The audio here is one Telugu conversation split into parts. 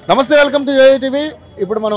నమస్తే వెల్కమ్ టు ఏఐటీవీ ఇప్పుడు మనం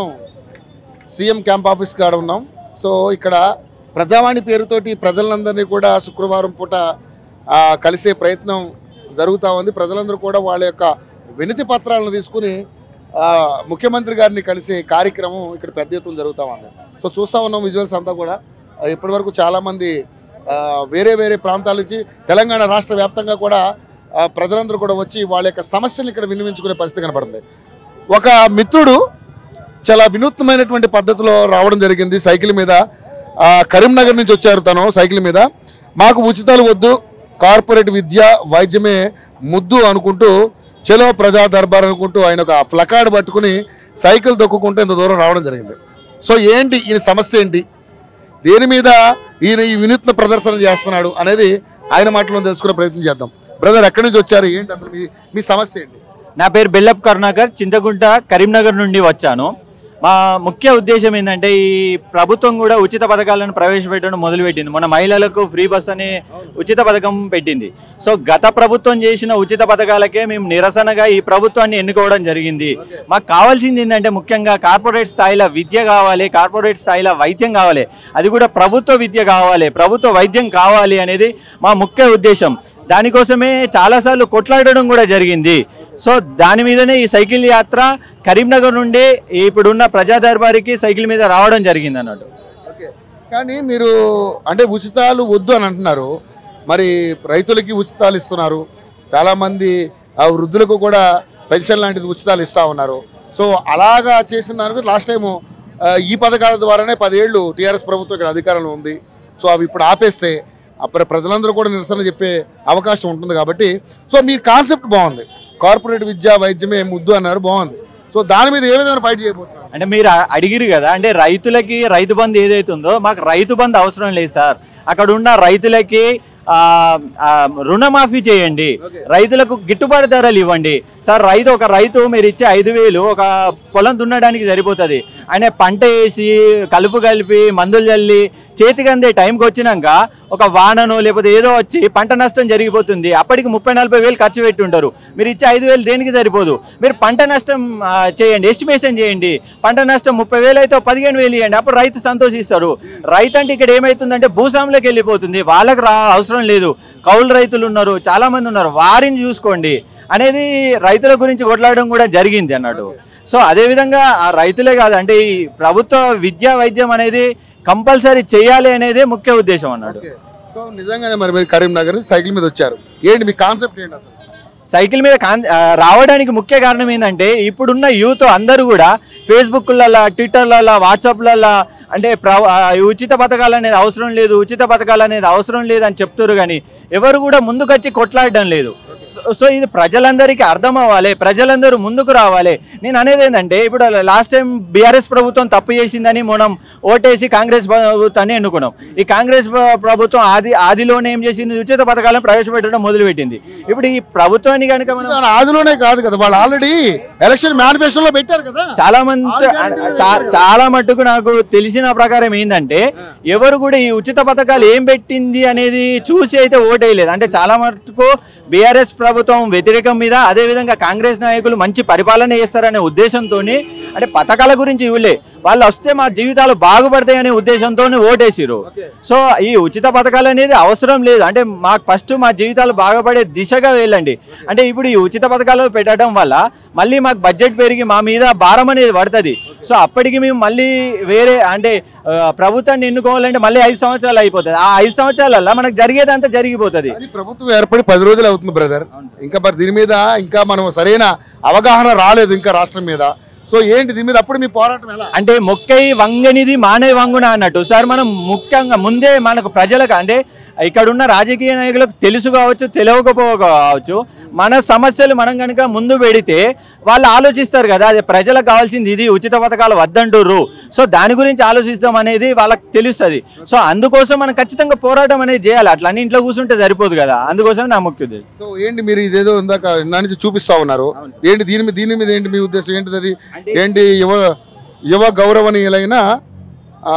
సీఎం క్యాంప్ ఆఫీస్ కాడ ఉన్నాం సో ఇక్కడ ప్రజావాణి పేరుతోటి ప్రజలందరినీ కూడా శుక్రవారం పూట ఆ, కలిసే ప్రయత్నం జరుగుతూ ఉంది ప్రజలందరూ కూడా వాళ్ళ యొక్క వినతి పత్రాలను తీసుకుని ఆ, ముఖ్యమంత్రి గారిని కలిసే కార్యక్రమం ఇక్కడ పెద్ద ఎత్తున జరుగుతూ ఉంది సో చూస్తూ ఉన్నాం విజువల్స్ అంతా కూడా ఆ, ఇప్పటివరకు చాలామంది ఆ, వేరే వేరే ప్రాంతాల నుంచి తెలంగాణ రాష్ట్ర వ్యాప్తంగా కూడా ఆ, ప్రజలందరూ కూడా వచ్చి వాళ్ళ యొక్క సమస్యలు ఇక్కడ వినియోగించుకునే పరిస్థితి కనపడుతుంది ఒక మిత్రుడు చాలా వినూత్నమైనటువంటి పద్ధతిలో రావడం జరిగింది సైకిల్ మీద ఆ, కరీంనగర్ నుంచి వచ్చారు తను సైకిల్ మీద మాకు ఉచితాలు వద్దు కార్పొరేట్ విద్య వైద్యమే ముద్దు అనుకుంటూ చలో ప్రజా దర్బార్ అనుకుంటూ ఆయన ఒక ఫ్లకార్డ్ పట్టుకుని సైకిల్ దొక్కుంటూ ఇంత దూరం రావడం జరిగింది సో ఏంటి ఈయన సమస్య ఏంటి దేని మీద ఈయన ఈ వినూత్న ప్రదర్శన చేస్తున్నాడు అనేది ఆయన మాటలో తెలుసుకునే ప్రయత్నం చేద్దాం బ్రదర్ ఎక్కడి నుంచి వచ్చారు ఏంటి అసలు మీ మీ సమస్య ఏంటి నా పేరు బెల్లప్ కరుణాకర్ చింతకుంట కరీంనగర్ నుండి వచ్చాను మా ముఖ్య ఉద్దేశం ఏంటంటే ఈ ప్రభుత్వం కూడా ఉచిత పథకాలను ప్రవేశపెట్టడం మొదలుపెట్టింది మన మహిళలకు ఫ్రీ బస్ అనే ఉచిత పథకం పెట్టింది సో గత ప్రభుత్వం చేసిన ఉచిత పథకాలకే మేము నిరసనగా ఈ ప్రభుత్వాన్ని ఎన్నుకోవడం జరిగింది మాకు కావాల్సింది ఏంటంటే ముఖ్యంగా కార్పొరేట్ స్థాయిలో విద్య కావాలి కార్పొరేట్ స్థాయిలో వైద్యం కావాలి అది కూడా ప్రభుత్వ విద్య కావాలి ప్రభుత్వ వైద్యం కావాలి అనేది మా ముఖ్య ఉద్దేశం దానికోసమే చాలాసార్లు కొట్లాడడం కూడా జరిగింది సో దాని మీదనే ఈ సైకిల్ యాత్ర కరీంనగర్ నుండి ఇప్పుడున్న ప్రజా దర్బారికి సైకిల్ మీద రావడం జరిగింది అన్నట్టు ఓకే కానీ మీరు అంటే ఉచితాలు వద్దు అని అంటున్నారు మరి రైతులకి ఉచితాలు ఇస్తున్నారు చాలామంది ఆ వృద్ధులకు కూడా పెన్షన్ లాంటిది ఉచితాలు ఇస్తూ ఉన్నారు సో అలాగా చేసిన దానికి లాస్ట్ టైము ఆ, ఈ పథకాల ద్వారానే పదేళ్ళు టీఆర్ఎస్ ప్రభుత్వం ఇక్కడ అధికారంలో ఉంది సో అవి ఇప్పుడు ఆపేస్తే అప్పుడు ప్రజలందరూ కూడా నిరసన చెప్పే అవకాశం ఉంటుంది కాబట్టి సో మీ కాన్సెప్ట్ బాగుంది కార్పొరేట్ విద్య వైద్యమే ముద్దు అన్నారు బాగుంది సో దాని మీద ఏ విధమైన ఫైట్ చేయబోతున్నారు అంటే మీరు అ- అడిగిరు కదా అంటే రైతులకి రైతు బంధు ఏదైతే ఉందో మాకు రైతు బంధు అవసరం లేదు సార్ అక్కడ ఉన్న రైతులకి ఆ, ఆ, రుణమాఫీ చేయండి ఓకే. రైతులకు గిట్టుబాటు ధరలు ఇవ్వండి సార్ రైతు ఒక రైతు మీరు ఇచ్చే ఐదు వేలు ఒక పొలం దున్నడానికి సరిపోతుంది ఆయన పంట వేసి కలుపు కలిపి మందులు చల్లి చేతికి అందే టైంకి వచ్చినాక ఒక వానను లేకపోతే ఏదో వచ్చి పంట నష్టం జరిగిపోతుంది అప్పటికి ముప్పై నలభై వేలు ఖర్చు పెట్టి ఉంటారు మీరు ఇచ్చే ఐదు వేలు దేనికి సరిపోదు మీరు పంట నష్టం ఆ, చేయండి ఎస్టిమేషన్ చేయండి పంట నష్టం ముప్పై వేలు అయితే పదిహేను వేలు ఇవ్వండి అప్పుడు రైతు సంతోషిస్తారు రైతు అంటే ఇక్కడ ఏమవుతుందంటే భూస్వాములకు వెళ్ళిపోతుంది వాళ్ళకి రా అవసరం లేదు కౌలు రైతులు ఉన్నారు చాలా మంది ఉన్నారు వారిని చూసుకోండి అనేది రైతుల గురించి కొట్లాడడం కూడా జరిగింది అన్నట్టు సో అదే విధంగా ఆ రైతులే కాదు అంటే ఈ ప్రభుత్వ విద్యా వైద్యం అనేది కంపల్సరీ చేయాలి అనేది ముఖ్య ఉద్దేశం అన్నాడు ఓకే. సో నిజంగానే మరి మీరు కరీంనగర్ సైకిల్ మీద వచ్చారు ఏంటి మీ కాన్సెప్ట్ ఏంటి అసలు సైకిల్ మీద కాన్ ఆ, రావడానికి ముఖ్య కారణం ఏంటంటే ఇప్పుడున్న యూత్ అందరూ కూడా ఫేస్బుక్లలో ట్విట్టర్లలో వాట్సాప్లలో అంటే ప్ర ఆ, ఈ ఉచిత పథకాలు అనేది అవసరం లేదు ఉచిత పథకాలు అనేది అవసరం లేదు అని చెప్తారు కానీ ఎవరు కూడా ముందుకొచ్చి కొట్లాడడం లేదు సో- సో ఇది ప్రజలందరికీ అర్థం అవ్వాలి ప్రజలందరూ ముందుకు రావాలి నేను అనేది ఏంటంటే ఇప్పుడు లాస్ట్ టైం బీఆర్ఎస్ ప్రభుత్వం తప్పు చేసిందని మనం ఓటేసి కాంగ్రెస్ ప్రభుత్వాన్ని ఎన్నుకున్నాం ఈ కాంగ్రెస్ ప్ర- ప్రభుత్వం ఆది ఆదిలోనే ఏం చేసింది ఉచిత పథకాలను ప్రవేశపెట్టడం మొదలుపెట్టింది ఇప్పుడు ఈ ప్రభుత్వాన్ని కనుక మనం దాని ఆదిలోనే కాదు కదా వాళ్ళు ఆల్రెడీ ఎలక్షన్ మేనిఫెస్టోలో పెట్టారు కదా చాలా మంది చా- చాలా మట్టుకు నాకు తెలిసిన ప్రకారం ఏంటంటే ఎవరు కూడా ఈ ఉచిత పథకాలు ఏం పెట్టింది అనేది చూసి అయితే ఓటేయలేదు అంటే చాలా మట్టుకు బీఆర్ఎస్ ప్రభుత్వం వ్యతిరేకం మీద అదే విధంగా కాంగ్రెస్ నాయకులు మంచి పరిపాలన చేస్తారనే ఉద్దేశంతో అంటే పథకాల గురించి ఇవ్వలే వాళ్ళు వస్తే మా జీవితాలు బాగుపడతాయి అనే ఉద్దేశంతో ఓటేసిరు సో ఈ ఉచిత పథకాలు అనేది అవసరం లేదు అంటే మాకు ఫస్ట్ మా జీవితాలు బాగుపడే దిశగా వెళ్ళండి అంటే ఇప్పుడు ఈ ఉచిత పథకాలు పెట్టడం వల్ల మళ్ళీ మాకు బడ్జెట్ పెరిగి మా మీద భారం అనేది పడుతుంది సో అప్పటికి మేము మళ్ళీ వేరే అంటే ఆ, ప్రభుత్వాన్ని ఎన్నుకోవాలంటే మళ్ళీ ఐదు సంవత్సరాలు అయిపోతుంది ఆ ఐదు సంవత్సరాలలో మనకు జరిగేదంతా జరిగిపోతుంది కానీ ప్రభుత్వం ఏర్పడి పది రోజులు అవుతుంది బ్రదర్ ఇంకా మరి దీని మీద ఇంకా మనం సరైన అవగాహన రాలేదు ఇంకా రాష్ట్రం మీద సో ఏంటి దీని మీద అప్పుడు మీ పోరాటం ఎలా అంటే మొక్కై వంగనిది మానే వంగున అన్నట్టు సార్ మనం ముఖ్యంగా ముందే మనకు ప్రజలకు అంటే ఇక్కడ ఉన్న రాజకీయ నాయకులకు తెలుసు కావచ్చు తెలియకపోవచ్చు మన సమస్యలు మనం కనుక ముందు పెడితే వాళ్ళు ఆలోచిస్తారు కదా అది ప్రజలకు కావాల్సింది ఇది ఉచిత పథకాలు వద్దంటుర్రు సో దాని గురించి ఆలోచిస్తాం అనేది వాళ్ళకి తెలుస్తుంది సో అందుకోసం మనం ఖచ్చితంగా పోరాటం అనేది చేయాలి అట్లా అన్ని ఇంట్లో కూర్చుంటే సరిపోదు కదా అందుకోసం నా ముఖ్య ఉద్దేశం సో ఏంటి మీరు ఇదేదో ఇందాక నా నుంచి చూపిస్తా ఉన్నారు ఏంటి దీని మీద దీని మీద ఏంటి మీ ఉద్దేశం ఏంటిది అది ఏంటి యువ యువ గౌరవనీయులైన ఆ,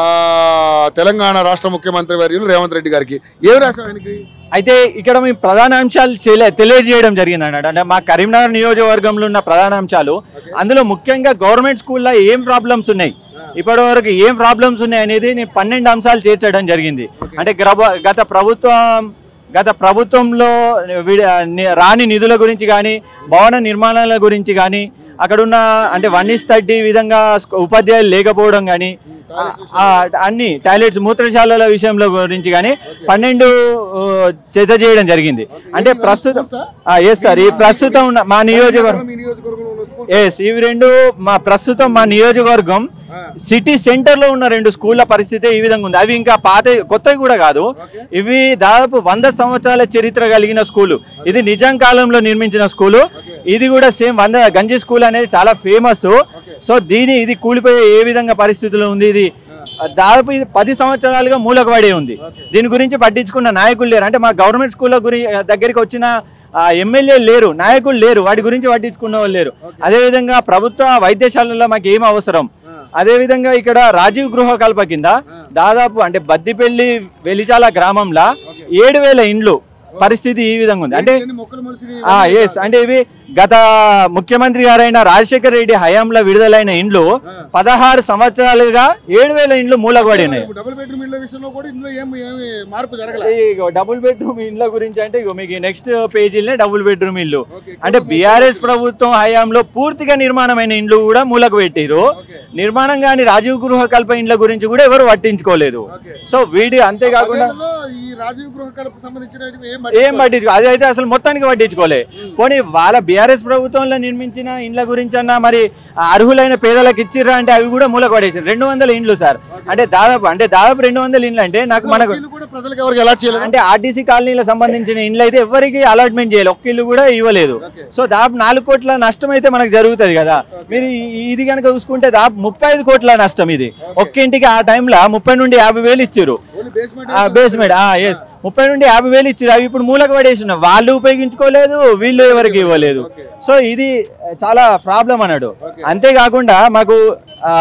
తెలంగాణ రాష్ట్ర ముఖ్యమంత్రి వర్యులు రేవంత్ రెడ్డి గారికి ఏం రాశాం ఆయనకి అయితే ఇక్కడ మేము ప్రధాన అంశాలు చెలే- తెలియజేయడం జరిగింది అన్నట్టు అంటే మా కరీంనగర్ నియోజకవర్గంలో ఉన్న ప్రధాన అంశాలు అందులో ముఖ్యంగా గవర్నమెంట్ స్కూల్లో ఏం ప్రాబ్లమ్స్ ఉన్నాయి ఇప్పటి వరకు ఏం ప్రాబ్లమ్స్ ఉన్నాయి అనేది నేను పన్నెండు అంశాలు చేర్చడం జరిగింది అంటే గ్రబ- గత ప్రభుత్వం గత ప్రభుత్వంలో విడ- ని- రాని నిధుల గురించి కానీ భవన నిర్మాణాల గురించి కానీ అక్కడ ఉన్న అంటే వన్ ఇస్ థర్టీ విధంగా స్కూ- ఉపాధ్యాయులు లేకపోవడం కానీ ఆ, అన్ని టాయిలెట్స్ మూత్రశాలల విషయంలో గురించి కానీ పన్నెండు ఆ, జత చేయడం జరిగింది అంటే ప్రస్తుతం ఎస్ సార్ ఈ ప్రస్తుతం ఉన్న మా నియోజకవర్గం మీ నియోజకవర్గంలో ఉన్న స్కూల్ ఎస్ ఇవి రెండు మా ప్రస్తుతం మా నియోజకవర్గం సిటీ సెంటర్ లో ఉన్న రెండు స్కూళ్ళ పరిస్థితి ఈ విధంగా ఉంది అవి ఇంకా పాత కొత్తవి కూడా కాదు ఇవి దాదాపు వంద సంవత్సరాల చరిత్ర కలిగిన స్కూలు ఇది నిజాం కాలంలో నిర్మించిన స్కూలు ఇది కూడా సేమ్ వంద గంజి స్కూల్ అనేది చాలా ఫేమస్ సో దీని ఇది కూలిపోయే ఏ విధంగా పరిస్థితిలో ఉంది ఇది దాదాపు ఇది పది సంవత్సరాలుగా మూలకు పడే ఉంది దీని గురించి పట్టించుకున్న నాయకులు లేరు అంటే మా గవర్నమెంట్ స్కూళ్ళ గురి దగ్గరికి వచ్చిన ఎమ్మెల్యే లేరు నాయకులు లేరు వాటి గురించి పట్టించుకున్న వాళ్ళు లేరు అదేవిధంగా ప్రభుత్వ వైద్యశాలలో మాకు ఏం అవసరం అదేవిధంగా ఇక్కడ రాజీవ్ గృహ కల్ప కింద దాదాపు అంటే బద్దిపల్లి వెలిచాల గ్రామంలో ఏడు వేల ఇండ్లు పరిస్థితి ఈ విధంగా ఉంది అంటే ఎన్ని మొక్కలు మొలిసినాయి? ఎస్ అంటే ఇవి గత ముఖ్యమంత్రి గారైన రాజశేఖర రెడ్డి హయాంలో విడుదలైన ఇండ్లు పదహారు సంవత్సరాలుగా ఏడు వేల ఇండ్లు మూలకబడి ఉన్నాయి ఇప్పుడు డబుల్ బెడ్రూమ్ ఇళ్ళ విషయంలో కూడా ఇందులో ఏం ఏమి మార్పు జరగల ఇగో డబుల్ బెడ్రూమ్ ఇండ్ల గురించి అంటే ఇగో మీకు నెక్స్ట్ పేజీలనే డబుల్ బెడ్రూమ్ ఇల్లు అంటే బీఆర్ఎస్ ప్రభుత్వం హయాంలో పూర్తిగా నిర్మాణమైన ఇండ్లు కూడా మూలకు పెట్టారు నిర్మాణం కాని రాజీవ్ గృహ కల్ప ఇండ్ల గురించి కూడా ఎవరు పట్టించుకోలేదు సో వీడి అంతేకాకుండా పదేళ్లలో ఈ రాజీవ్ గృహ కల్ప సంబంధించినవి ఏం ఏం పట్టించుకో అది అయితే అసలు మొత్తానికి పట్టించుకోలే పోనీ వాళ్ళ బీఆర్ఎస్ ప్రభుత్వంలో నిర్మించిన ఇండ్ల గురించి అన్న మరి ఆ అర్హులైన పేదలకు ఇచ్చిర్రా అంటే అవి కూడా మూలకు పడేసారు రెండు వందల ఇండ్లు సార్ అంటే దాదాపు అంటే దాదాపు రెండు వందల ఇండ్లు అంటే నాకు మనకు వీళ్ళు కూడా ప్రజలకు ఎవరికి ఎలా చేయలేదు అంటే ఆర్టీసీ కాలనీలకు సంబంధించిన ఇండ్లు అయితే ఎవరికి అలాట్మెంట్ చేయాలి ఒక్క ఇల్లు కూడా ఇవ్వలేదు సో దాదాపు నాలుగు కోట్ల నష్టం అయితే మనకు జరుగుతుంది కదా మీరు ఈ- ఇది కనుక చూసుకుంటే దాదాపు ముప్పై ఐదు కోట్ల నష్టం ఇది ఒక్క ఇంటికి ఆ టైంలో ముప్పై నుండి యాభై వేలు ఇచ్చారు ఓన్లీ బేస్మెంట్ బేస్మెంట్ ఎస్ ముప్పై నుండి యాభై వేలు ఇచ్చారు అవి ఇప్పుడు మూలకు పడేసిన వాళ్ళు ఉపయోగించుకోలేదు వీళ్ళు ఎవరికి ఇవ్వలేదు సో ఇది చాలా ప్రాబ్లం అన్నాడు అంతేకాకుండా మాకు ఆ,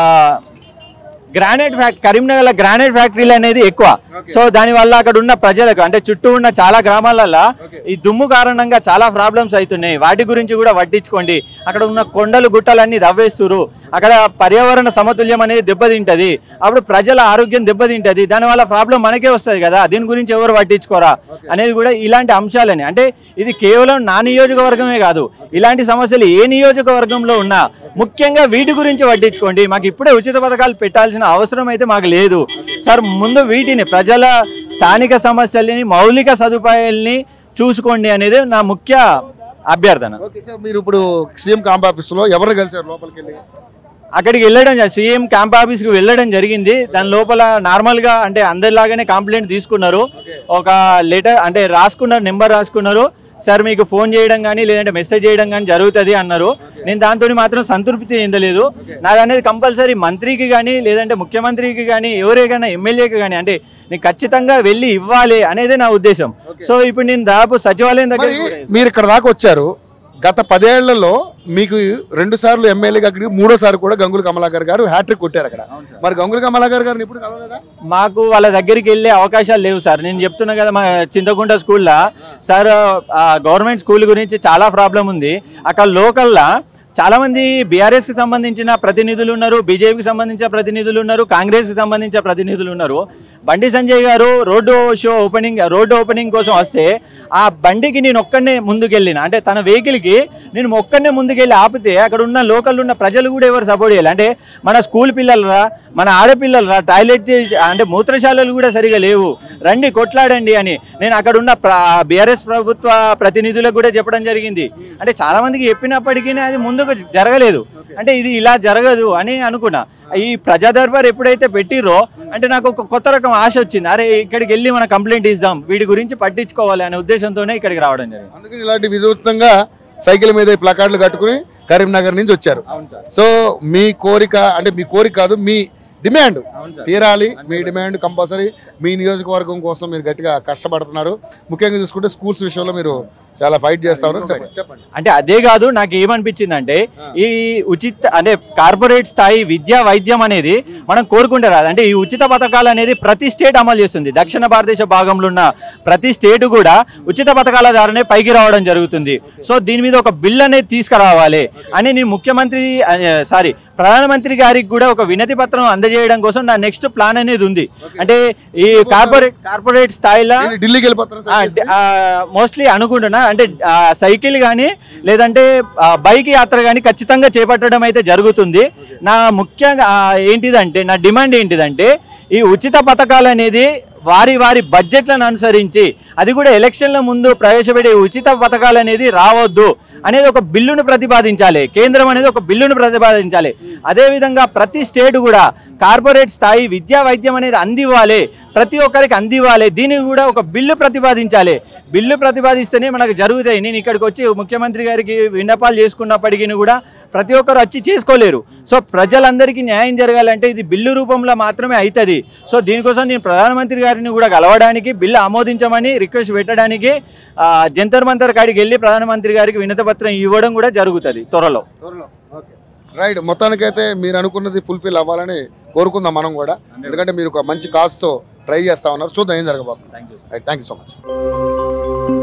గ్రానైట్ ఫ్యాక్ట్ కరీంనగర్లో గ్రానైట్ ఫ్యాక్టరీలు అనేది ఎక్కువ సో దానివల్ల అక్కడ ఉన్న ప్రజలకు అంటే చుట్టూ ఉన్న చాలా గ్రామాలలో ఈ దుమ్ము కారణంగా చాలా ప్రాబ్లమ్స్ అవుతున్నాయి వాటి గురించి కూడా పట్టించుకోండి అక్కడ ఉన్న కొండలు గుట్టలన్నీ దవ్వేస్తురు అక్కడ పర్యావరణ సమతుల్యం అనేది దెబ్బతింటది అప్పుడు ప్రజల ఆరోగ్యం దెబ్బతింటది దానివల్ల ప్రాబ్లం మనకే వస్తుంది కదా దీని గురించి ఎవరు పట్టించుకోరా అనేది కూడా ఇలాంటి అంశాలని అంటే ఇది కేవలం నా నియోజకవర్గమే కాదు ఇలాంటి సమస్యలు ఏ నియోజకవర్గంలో ఉన్నా ముఖ్యంగా వీటి గురించి పట్టించుకోండి మాకు ఇప్పుడే ఉచిత పథకాలు పెట్టాల్సిన అవసరం అయితే మాకు లేదు సార్ ముందు వీటిని ప్రజల స్థానిక సమస్యల్ని మౌలిక సదుపాయాల్ని చూసుకోండి అనేది నా ముఖ్య అభ్యర్థన ఓకే సార్ మీరు ఇప్పుడు సీఎం క్యాంప్ ఆఫీస్ లో ఎవరు కలిసారు లోపలికి వెళ్ళి అక్కడికి వెళ్ళడం జ- సీఎం క్యాంప్ ఆఫీస్కి వెళ్ళడం జరిగింది దాని లోపల నార్మల్గా అంటే అందరిలాగానే కంప్లైంట్ తీసుకున్నారు ఒక లెటర్ అంటే రాసుకున్నారు నెంబర్ రాసుకున్నారు సార్ మీకు ఫోన్ చేయడం కానీ లేదంటే మెసేజ్ చేయడం కానీ జరుగుతుంది అన్నారు నేను దాంతో మాత్రం సంతృప్తి చెందలేదు నాది అనేది కంపల్సరీ మంత్రికి కానీ లేదంటే ముఖ్యమంత్రికి కానీ ఎవరికైనా ఎమ్మెల్యేకి కానీ అంటే నేను ఖచ్చితంగా వెళ్ళి ఇవ్వాలి అనేదే నా ఉద్దేశం సో ఇప్పుడు నేను దాదాపు సచివాలయం దగ్గర మరి మీరు ఇక్కడ దాకా వచ్చారు గత పదేళ్లలో మీకు రెండు సార్లు ఎమ్మెల్యేగా గెలిచి మూడోసారి కూడా గంగుల కమలాకర్ గారు హ్యాట్రిక్ కొట్టారు అక్కడ మరి గంగుల కమలాకర్ గారిని ఎప్పుడు కలవలేదా మాకు వాళ్ళ దగ్గరికి వెళ్ళే అవకాశాలు లేవు సార్ నేను చెప్తున్నా కదా మా చింతకుంట స్కూల్లో సార్ ఆ గవర్నమెంట్ స్కూల్ గురించి చాలా ప్రాబ్లం ఉంది అక్కడ లోకల్లా చాలా మంది బీఆర్ఎస్ కి సంబంధించిన ప్రతినిధులు ఉన్నారు బీజేపీకి సంబంధించిన ప్రతినిధులు ఉన్నారు కాంగ్రెస్ కి సంబంధించిన ప్రతినిధులు ఉన్నారు బండి సంజయ్ గారు road show opening road opening కోసం వస్తే ఆ బండికి నేను ఒక్కడనే ముందుకెళ్ళిన అంటే తన వెహికల్ కి నేను ఒక్కడనే ముందుకెళ్ళి ఆపితే అక్కడ ఉన్న లోకల్ ఉన్న ప్రజలు కూడా ఎవరు సపోర్ట్ చేయాలి అంటే మన స్కూల్ పిల్లలరా మన ఆడపిల్లలరా టాయిలెట్ అంటే మూత్రశాలలు కూడా సరిగా లేవు రండి కొట్లాడండి అని నేను అక్కడ ఉన్న బీఆర్ఎస్ ప్రభుత్వ ప్రతినిధులకు కూడా చెప్పడం జరిగింది అంటే చాలా మందికి చెప్పినప్పటికీ అది ముందుకు జరగలేదు అంటే ఇది ఇలా జరగదు అని అనుకున్నా ఈ ప్రజా దర్బార్ ఎప్పుడైతే పెట్టిరో అంటే నాకు ఒక కొత్త రకం ఆశ వచ్చింది అరే ఇక్కడికి వెళ్ళి మన కంప్లైంట్ ఇద్దాం వీటి గురించి పట్టించుకోవాలి అనే ఉద్దేశంతోనే ఇక్కడికి రావడం జరిగింది అందుకని ఇలాంటి వినూత్నంగా సైకిల్ మీద ఈ ప్లకార్డులు కట్టుకుని కరీంనగర్ నుంచి వచ్చారు అవును సార్ సో మీ కోరిక అంటే మీ కోరిక కాదు మీ డిమాండ్ అవును సార్ తీరాలి మీ డిమాండ్ కంపల్సరీ మీ నియోజకవర్గం కోసం మీరు గట్టిగా కష్టపడుతున్నారు ముఖ్యంగా చూసుకుంటే స్కూల్స్ విషయంలో మీరు చాలా ఫైట్ చేస్తా ఉన్నారు చెప్పండి చెప్పండి అంటే అదే కాదు నాకు ఏమనిపించింది అంటే ఆ. ఈ ఉచిత అంటే కార్పొరేట్ స్థాయి విద్యా వైద్యం అనేది మనం కోరుకుంటే రాదు అంటే ఈ ఉచిత పథకాలు అనేది ప్రతి స్టేట్ అమలు చేస్తుంది దక్షిణ భారతదేశ భాగంలో ఉన్న ప్రతి స్టేట్ కూడా ఉచిత పథకాల ద్వారానే పైకి రావడం జరుగుతుంది సో దీని మీద ఒక బిల్ అనేది తీసుకురావాలి అని నేను ముఖ్యమంత్రి సారీ ప్రధానమంత్రి గారికి కూడా ఒక వినతి పత్రం అందజేయడం కోసం నా నెక్స్ట్ ప్లాన్ అనేది ఉంది అంటే ఈ కార్పొరేట్ కార్పొరేట్ స్థాయిలో ఏంటి, ఢిల్లీకి వెళ్ళిపోతారా సార్ చేసి? మోస్ట్లీ అనుకుంటున్నా అంటే ఆ, సైకిల్ కానీ లేదంటే ఆ, బైక్ యాత్ర కానీ ఖచ్చితంగా చేపట్టడం అయితే జరుగుతుంది నా ముఖ్యంగా ఆ, ఏంటిదంటే నా డిమాండ్ ఏంటిదంటే ఈ ఉచిత పథకాలు అనేది వారి వారి బడ్జెట్లను అనుసరించి అది కూడా ఎలక్షన్ల ముందు ప్రవేశపెట్టే ఉచిత పథకాలు అనేది రావద్దు అనేది ఒక బిల్లును ప్రతిపాదించాలి కేంద్రం అనేది ఒక బిల్లును ప్రతిపాదించాలి అదేవిధంగా ప్రతి స్టేట్ కూడా కార్పొరేట్ స్థాయి విద్యా వైద్యం అనేది అందివ్వాలి ప్రతి ఒక్కరికి అందివ్వాలి దీనికి కూడా ఒక బిల్లు ప్రతిపాదించాలి బిల్లు ప్రతిపాదిస్తేనే మనకు జరుగుతాయి నేను ఇక్కడికి వచ్చి ముఖ్యమంత్రి గారికి విన్నపాలు చేసుకున్నప్పటికీ కూడా ప్రతి ఒక్కరు వచ్చి చేసుకోలేరు సో ప్రజలందరికీ న్యాయం జరగాలంటే ఇది బిల్లు రూపంలో మాత్రమే అవుతుంది సో దీనికోసం నేను ప్రధానమంత్రి గారిని కూడా కలవడానికి బిల్లు ఆమోదించమని రిక్వెస్ట్ పెట్టడానికి ఆ, జంతర్ మంతర్ కాడికి వెళ్ళి ప్రధానమంత్రి గారికి వినతపత్రం ఇవ్వడం కూడా జరుగుతుంది త్వరలో రైట్ మొత్తానికైతే మీరు అనుకున్నది ఫుల్ఫిల్ అవ్వాలని కోరుకుందాం మనం కూడా ఎందుకంటే మీరు ఒక మంచి కాస్తో ట్రై చేస్తా ఉన్నారు చూద్దాం ఏం జరగబోతుంది right thank you so much